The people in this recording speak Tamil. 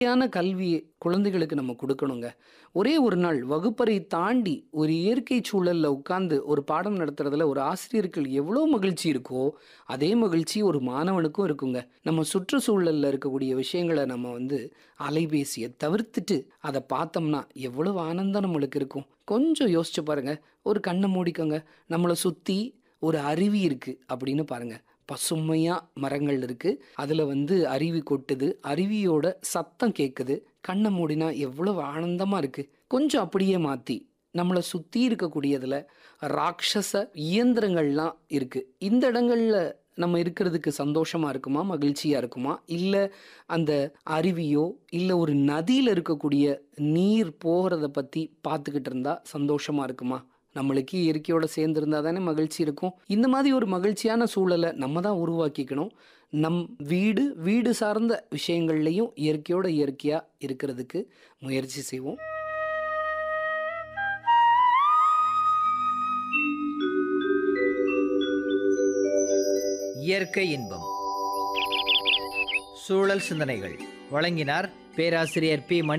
யான கல்வி குழந்தைகளுக்கு நம்ம கொடுக்கணுங்க ஒரே ஒரு நாள் வகுப்பறை தாண்டி ஒரு இயற்கை சூழல்ல உட்கார்ந்து ஒரு பாடம் நடத்துறதுல ஒரு ஆசிரியருக்கு எவ்வளோ மகிழ்ச்சி இருக்கோ அதே மகிழ்ச்சி ஒரு மாணவனுக்கும் இருக்குங்க நம்ம சுற்றுச்சூழல்ல இருக்கக்கூடிய விஷயங்களை நம்ம வந்து அலைபேசியை தவிர்த்துட்டு அதை பார்த்தோம்னா எவ்வளவு ஆனந்தம் நம்மளுக்கு இருக்கும் கொஞ்சம் யோசிச்சு பாருங்க ஒரு கண்ணை மூடிக்கோங்க நம்மளை சுற்றி ஒரு அருவி இருக்கு அப்படின்னு பாருங்க பசுமையா மரங்கள் இருக்கு அதுல வந்து அருவி கொட்டுது அருவியோட சத்தம் கேட்குது கண்ணை மூடினா எவ்வளவு ஆனந்தமா இருக்கு கொஞ்சம் அப்படியே மாத்தி நம்மளை சுத்தி இருக்கக்கூடியதுல ராட்சச இயந்திரங்கள்லாம் இருக்கு இந்த இடங்கள்ல நம்ம இருக்கிறதுக்கு சந்தோஷமா இருக்குமா மகிழ்ச்சியா இருக்குமா இல்ல அந்த அருவியோ இல்ல ஒரு நதியில இருக்கக்கூடிய நீர் போகிறத பத்தி பார்த்துக்கிட்டு இருந்தா சந்தோஷமா இருக்குமா நம்மளுக்கு இயற்கையோட சேர்ந்து இருந்தால் தானே மகிழ்ச்சி இருக்கும் இந்த மாதிரி ஒரு மகிழ்ச்சியான சூழலை நம்ம தான் உருவாக்கிக்கணும் நம் வீடு வீடு சார்ந்த விஷயங்கள்லையும் இயற்கையோட இயற்கையாக இருக்கிறதுக்கு முயற்சி செய்வோம் இயற்கை இன்பம் சூழல் சிந்தனைகள் வழங்கினார் பேராசிரியர் பி மணி